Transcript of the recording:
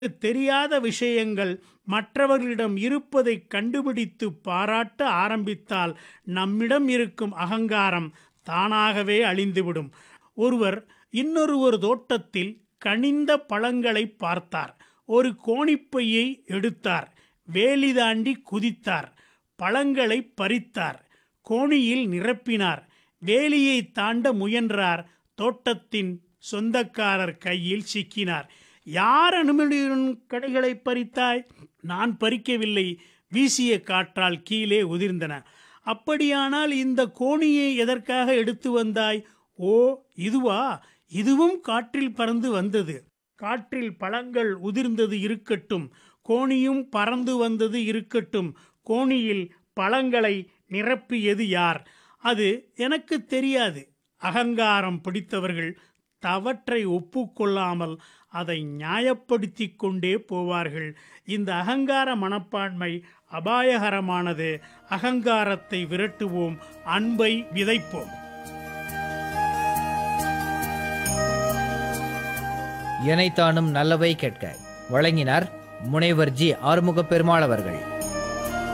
தெரியாத விஷயங்கள் மற்றவர்களிடம் இருப்பதை கண்டுபிடித்து பாராட்ட ஆரம்பித்தால் நம்மிடம் இருக்கும் அகங்காரம் தானாகவே அழிந்துவிடும் ஒருவர் இன்னொருவர் தோட்டத்தில் கனிந்த பழங்களை பார்த்தார் ஒரு கோணிப்பையை எடுத்தார் வேலி தாண்டி குதித்தார் பழங்களை பறித்தார் கோணியில் நிரப்பினார் வேலியை தாண்ட முயன்றார் தோட்டத்தின் சொந்தக்காரர் கையில் சிக்கினார் யார் அனுமதியுடன் கடைகளை பறித்தாய் நான் பறிக்கவில்லை வீசிய காற்றால் கீழே உதிர்ந்தன அப்படியானால் இந்த கோணியை எதற்காக எடுத்து வந்தாய் ஓ இதுவா இதுவும் காற்றில் பறந்து வந்தது காற்றில் பழங்கள் உதிர்ந்தது இருக்கட்டும் கோணியும் பறந்து வந்தது இருக்கட்டும் கோணியில் பழங்களை நிரப்பியது யார் அது எனக்கு தெரியாது அகங்காரம் பிடித்தவர்கள் தவற்றை ஒப்புக்கொள்ளாமல் அதை நியாயப்படுத்தி கொண்டே போவார்கள் இந்த அகங்கார மனப்பான்மை அபாயகரமானது அகங்காரத்தை விரட்டுவோம் அன்பை விதைப்போம் எனைத்தானும் நல்லவை கேட்க வழங்கினார் முனைவர் ஜி ஆறுமுக பெருமாள் அவர்கள்